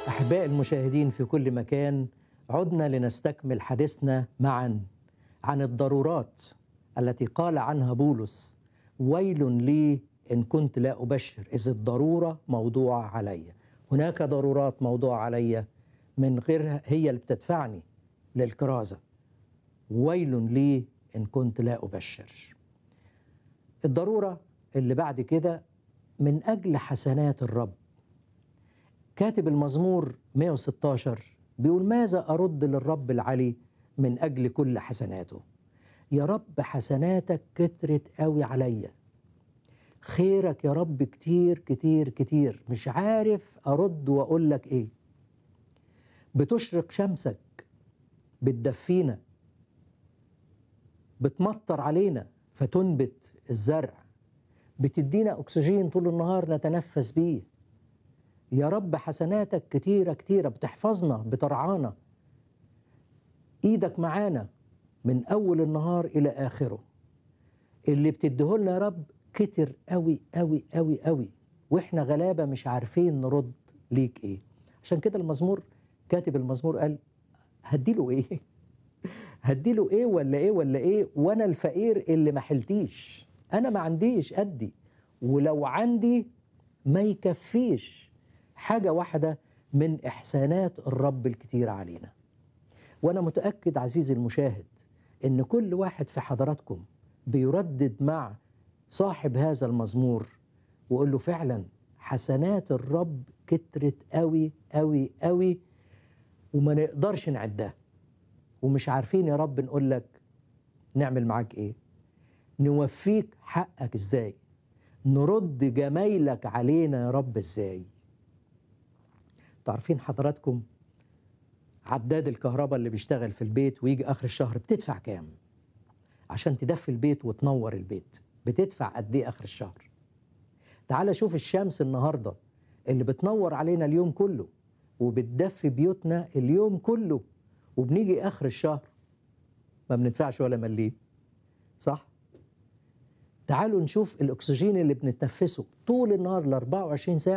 أحباء المشاهدين في كل مكان عدنا لنستكمل حديثنا معا عن الضرورات التي قال عنها بولس ويل لي إن كنت لا أبشر إذ الضرورة موضوع علي هناك ضرورات موضوع علي من غيرها هي اللي بتدفعني للكرازة ويل لي إن كنت لا أبشر الضرورة اللي بعد كده من أجل حسنات الرب كاتب المزمور 116 بيقول ماذا أرد للرب العلي من أجل كل حسناته يا رب حسناتك كترت قوي عليا خيرك يا رب كتير كتير كتير مش عارف أرد وأقول لك إيه بتشرق شمسك بتدفينا بتمطر علينا فتنبت الزرع بتدينا أكسجين طول النهار نتنفس بيه يا رب حسناتك كتيرة كتيرة بتحفظنا بترعانا ايدك معانا من اول النهار الى اخره اللي بتديهولنا يا رب كتر قوي قوي قوي قوي واحنا غلابة مش عارفين نرد ليك ايه عشان كده المزمور كاتب المزمور قال هديله ايه هديله ايه ولا ايه ولا ايه وانا الفقير اللي ما حلتيش انا ما عنديش ادي ولو عندي ما يكفيش حاجة واحدة من إحسانات الرب الكتير علينا وأنا متأكد عزيزي المشاهد إن كل واحد في حضراتكم بيردد مع صاحب هذا المزمور ويقول له فعلا حسنات الرب كترت قوي قوي قوي وما نقدرش نعدها ومش عارفين يا رب نقول لك نعمل معاك ايه نوفيك حقك ازاي نرد جمايلك علينا يا رب ازاي تعرفين حضراتكم عداد الكهرباء اللي بيشتغل في البيت ويجي اخر الشهر بتدفع كام عشان تدفي البيت وتنور البيت بتدفع قد ايه اخر الشهر تعال شوف الشمس النهارده اللي بتنور علينا اليوم كله وبتدفي بيوتنا اليوم كله وبنيجي اخر الشهر ما بندفعش ولا مليم صح تعالوا نشوف الاكسجين اللي بنتنفسه طول النهار ال 24 ساعه